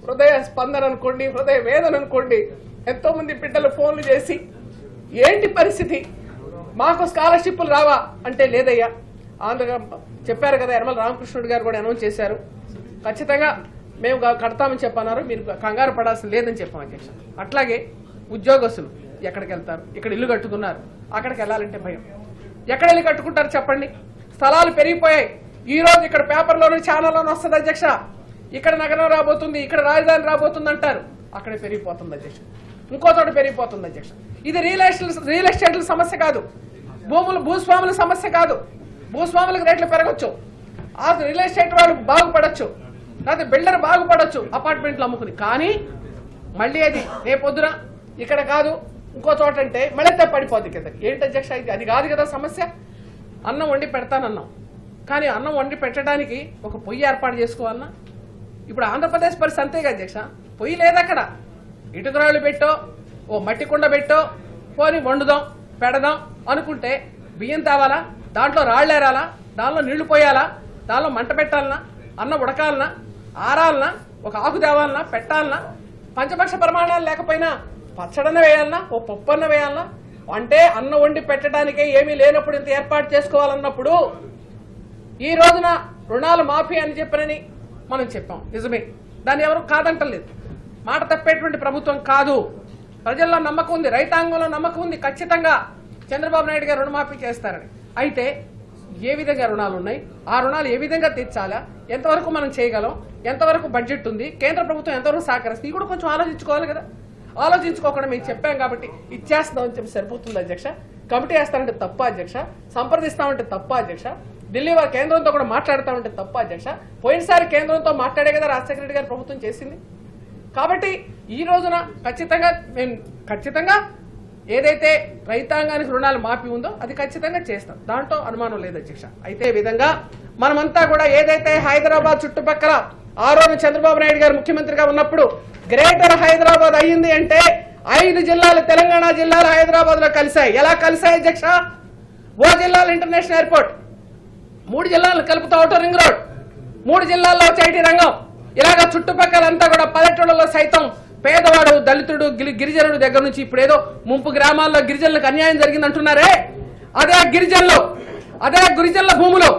హృదయ స్పందన అనుకోండి హృదయ వేదన అనుకోండి ఎంతో మంది బిడ్డలు ఫోన్లు చేసి ఏంటి పరిస్థితి మాకు స్కాలర్షిప్లు రావా అంటే లేదయ్యా ఆంధ్ర చెప్పారు కదా యనమల రామకృష్ణుడు గారు కూడా అనౌన్స్ చేశారు ఖచ్చితంగా మేము గా- కడతామని చెప్పన్నారు మీరు కంగారు పడాల్సిన లేదని చెప్పాం అధ్యక్ష అట్లాగే ఉద్యోగస్తులు ఎక్కడికి వెళ్తారు ఇక్కడ ఇల్లు కట్టుకున్నారు అక్కడికి వెళ్ళాలంటే భయం ఎక్కడ వెళ్ళి కట్టుకుంటారు చెప్పండి స్థలాలు పెరిగిపోయాయి ఈ రోజు ఇక్కడ పేపర్లోనూ ఛానల్లోనూ వస్తుంది అధ్యక్ష ఇక్కడ నగరం రాబోతుంది ఇక్కడ రాజధాని రాబోతుంది అంటారు అక్కడే పెరిగిపోతుంది అధ్యక్ష ఇంకో చోట పెరిగిపోతుంది అధ్యక్ష ఇది రియల్ ఎస్టేట్ రియల్ ఎస్టేట్ల సమస్య కాదు భూములు భూస్వాముల సమస్య కాదు భూస్వాములకు రేట్లు పెరగచ్చు ఆ రియల్ ఎస్టేట్ వాళ్ళు బాగుపడచ్చు లేకపోతే బిల్డర్ బాగుపడచ్చు అపార్ట్మెంట్లు అమ్ముకుని కానీ మళ్ళీ అది రేపొద్దున ఇక్కడ కాదు ఇంకో చోట అంటే మళ్ళీ తెప్ప పడిపోద్ది కిందకి ఏంటి అధ్యక్ష ఇది అది కాదు కదా సమస్య అన్నం వండి పెడతానన్నాం కానీ అన్నం వండి పెట్టడానికి ఒక పొయ్యి ఏర్పాటు చేసుకోవాలన్నా ఇప్పుడు ఆంధ్రప్రదేశ్ పరిస్థితి అంతేగా అధ్యక్ష పొయ్యి లేదు అక్కడ ఇటుకరాళ్ళు పెట్టో ఓ మట్టి కుండ పెట్టో పోని వండుదాం పెడదాం అనుకుంటే బియ్యం తేవాలా దాంట్లో రాళ్ళు ఏరాలా దానిలో నీళ్లు పోయాలా దానిలో మంట పెట్టాలనా అన్న ఉడకాలనా ఆరాలనా ఒక ఆకు తేవాలనా పెట్టాలనా పంచపక్ష ప్రమాణాలు లేకపోయినా పచ్చడన్న వేయాలనా ఓ పప్పు అన్న వేయాలనా అంటే అన్న వండి పెట్టడానికే ఏమీ లేనప్పుడు ఇంత ఏర్పాటు చేసుకోవాలన్నప్పుడు ఈ రోజున రుణాలు మాఫీ అని చెప్పనని మనం చెప్పాం నిజమే దాన్ని ఎవరు కాదంటలేదు మాట తప్పేటువంటి ప్రభుత్వం కాదు ప్రజల్లో నమ్మకం ఉంది రైతాంగంలో నమ్మకం ఉంది ఖచ్చితంగా చంద్రబాబు నాయుడు గారు రుణమాఫీ చేస్తారని అయితే ఏ విధంగా రుణాలు ఉన్నాయి ఆ రుణాలు ఏ విధంగా తీర్చాలా ఎంతవరకు మనం చేయగలం ఎంతవరకు బడ్జెట్ ఉంది కేంద్ర ప్రభుత్వం ఎంతవరకు సహకరిస్తుంది ఇది కూడా కొంచెం ఆలోచించుకోవాలి కదా ఆలోచించుకోకుండా మేము చెప్పాం కాబట్టి ఇచ్చేస్తామని చెప్పి సరిపోతుంది అధ్యక్ష కమిటీ వేస్తామంటే తప్ప అధ్యక్ష సంప్రదిస్తామంటే తప్ప అధ్యక్ష ఢిల్లీ వారి కేంద్రంతో కూడా మాట్లాడతామంటే తప్ప అధ్యక్ష పోయినసారి కేంద్రంతో మాట్లాడే కదా రాజశేఖర రెడ్డి గారి ప్రభుత్వం చేసింది కాబట్టి ఈ రోజున ఖచ్చితంగా మేము ఖచ్చితంగా ఏదైతే రైతాంగానికి రుణాలు మాఫీ ఉందో అది ఖచ్చితంగా చేస్తాం దాంట్లో అనుమానం లేదు అధ్యక్ష అయితే ఈ విధంగా మనమంతా కూడా ఏదైతే హైదరాబాద్ చుట్టుపక్కల ఆ రోజు చంద్రబాబు నాయుడు గారు ముఖ్యమంత్రిగా ఉన్నప్పుడు గ్రేటర్ హైదరాబాద్ అయ్యింది అంటే ఐదు జిల్లాలు తెలంగాణ జిల్లాలు హైదరాబాద్ లో కలిశాయి ఎలా కలిశాయి అధ్యక్ష ఓ జిల్లాలో ఇంటర్నేషనల్ ఎయిర్పోర్ట్ మూడు జిల్లాలను కలుపుతూ అవుటర్ రింగ్ రోడ్ మూడు జిల్లాల్లో చైటీ రంగం ఇలాగ చుట్టుపక్కలంతా కూడా పల్లెటూళ్ళలో సైతం పేదవాడు దళితుడు గిరి- గిరిజనుడు దగ్గర నుంచి ఇప్పుడు ఏదో ముంపు గ్రామాల్లో గిరిజనులకు అన్యాయం జరిగింది అంటున్నారే అదే గిరిజనులు అదే గిరిజనుల భూములు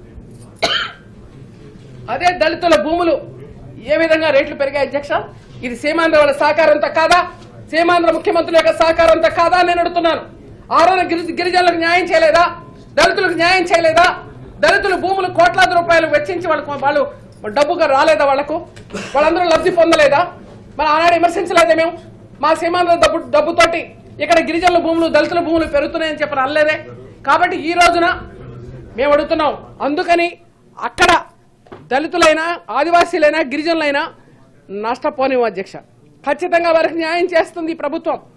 అదే దళితుల భూములు ఏ విధంగా రేట్లు పెరిగాయి అధ్యక్ష ఇది సీమాంధ్ర వాళ్ళ సహకారంతో కాదా సీమాంధ్ర ముఖ్యమంత్రుల యొక్క సహకారంతో కాదా అని నేను అడుగుతున్నాను ఆ రోజు గిరి గిరిజనులకు న్యాయం చేయలేదా దళితులకు న్యాయం చేయలేదా దళితుల భూములు కోట్లాది రూపాయలు వెచ్చించి వాళ్ళకు వాళ్ళు డబ్బుగా రాలేదా వాళ్లకు వాళ్ళందరూ లబ్ధి పొందలేదా మరి ఆనాడు విమర్శించలేదే మేము మా సీమాంధ్ర డబ్బు డబ్బుతోటి ఇక్కడ గిరిజనుల భూములు దళితుల భూములు పెరుగుతున్నాయని చెప్పని అనలేదే కాబట్టి ఈ రోజున మేము అడుగుతున్నాం అందుకని అక్కడ దళితులైనా ఆదివాసీలైనా గిరిజనులైనా నష్టపోనివ్వం అధ్యక్ష ఖచ్చితంగా వారికి న్యాయం చేస్తుంది ఈ ప్రభుత్వం